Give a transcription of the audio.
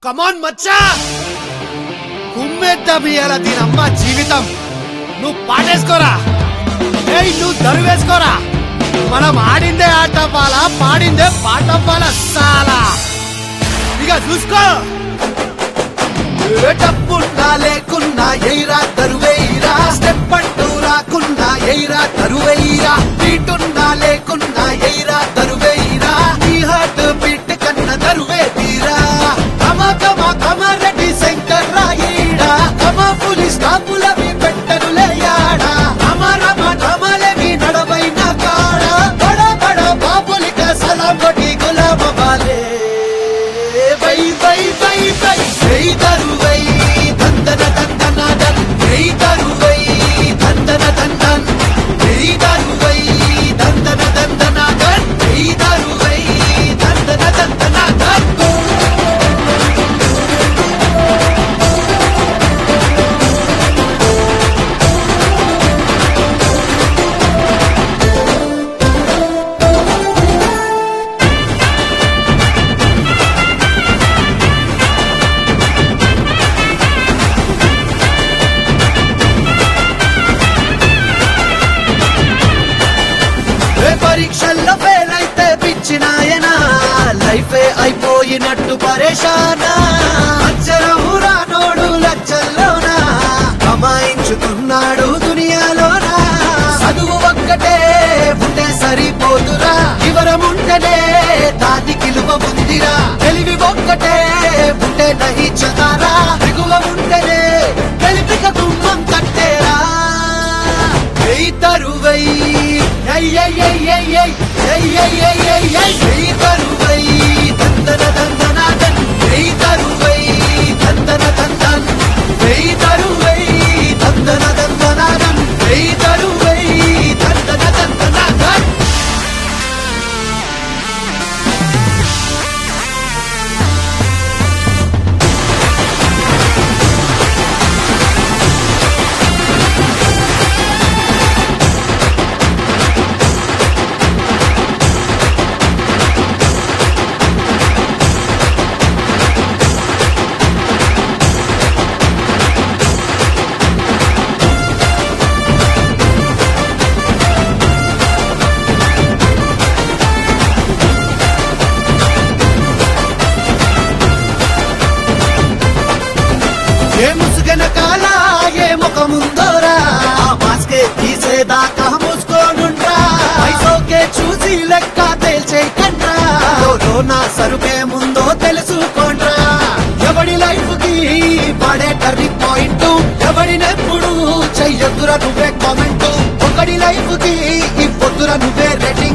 కమాన్ మచ్చా కుమ్మేద్దాం ఇయ్యాల దీనమ్మ జీవితం నువ్వు పాటేసుకోరా ఏయ్ నువ్వు దరువేసుకోరా మనం ఆడిందే ఆట పాల పాడిందే పాట పాల సాలా ఇక చూసుకో ఏ డబ్బున్నా లేకున్నా ఎయిరా దరువేయిరా స్టెప్ అంటూ రాకున్నా ఎయిరా దరువేయిరా బీటున్నా లేకున్నా ఎయిరా దరువేయిరా నీ హార్ట్ బీట్ కన్న దరువే తీరా కమ కమ కమ రెడ్డి శంకర్ రాయిడా కమ పులిస్ కాపులవి పెట్టరులే యాడా రమ రమ రమలవి నడవైన కాడ బడ బడ బాబులిక సలాం కొట్టి గులామ వాలే వై వై వై వై వై దరువై దందన దందన దన్ వై దరువై దందన దందన్ వై దరువై దందన దందన దన్ వై దరువై దందన దందన దన్ ఏ పరీక్షల్లో ఫెయిల్ అయితే పిచ్చినాయనా లైఫే అయిపోయినట్టు పరేషానా అచ్చరం రానోడు లచ్చల్లోనా కమాయించుకున్నాడు దునియాలోనా చదువు ఒక్కటే ఉంటే సరిపోదురా వివరం ఉంటేనే దాని విలువ ఉందిరా తెలివి ఒక్కటే ఉంటే నహించదారా దిగువ ఉంటేనే తెలిపిక గుమ్మం కట్టేరా ఎయ్ తరువై ఎయ్ ఎయ్ ఎయ్ ఎయ్ ఎయ్ ఎయ్ ఎయ్ ఎయ్ ఎయ్ ఎయ్ ఎయ్ తరువై దందన దందన దన్ ఎయ్ తరువై దందన దందన్ ఎయ్ తరువై దందన దందన దన్ ఎయ్ తరువై దందన దందన దన్ ఏ ముసుగన కాల ఏ ముఖముందోరా ఆ మాస్కే తీసేదాకా మూసుకోనుండ్రా ఐసోకే చూసి లెక్క తేల్చేయకండ్రా లోలో నా సరుకే ముందో తెలుసుకోండ్రా ఎవడి లైఫ్ కి పడే టర్నింగ్ పాయింట్ ఎవడినెప్పుడు చెయ్యొద్దురా నువ్వే కామెంట్ ఒకడి లైఫ్ కి ఈ పొద్దురా నువ్వే రేటింగ్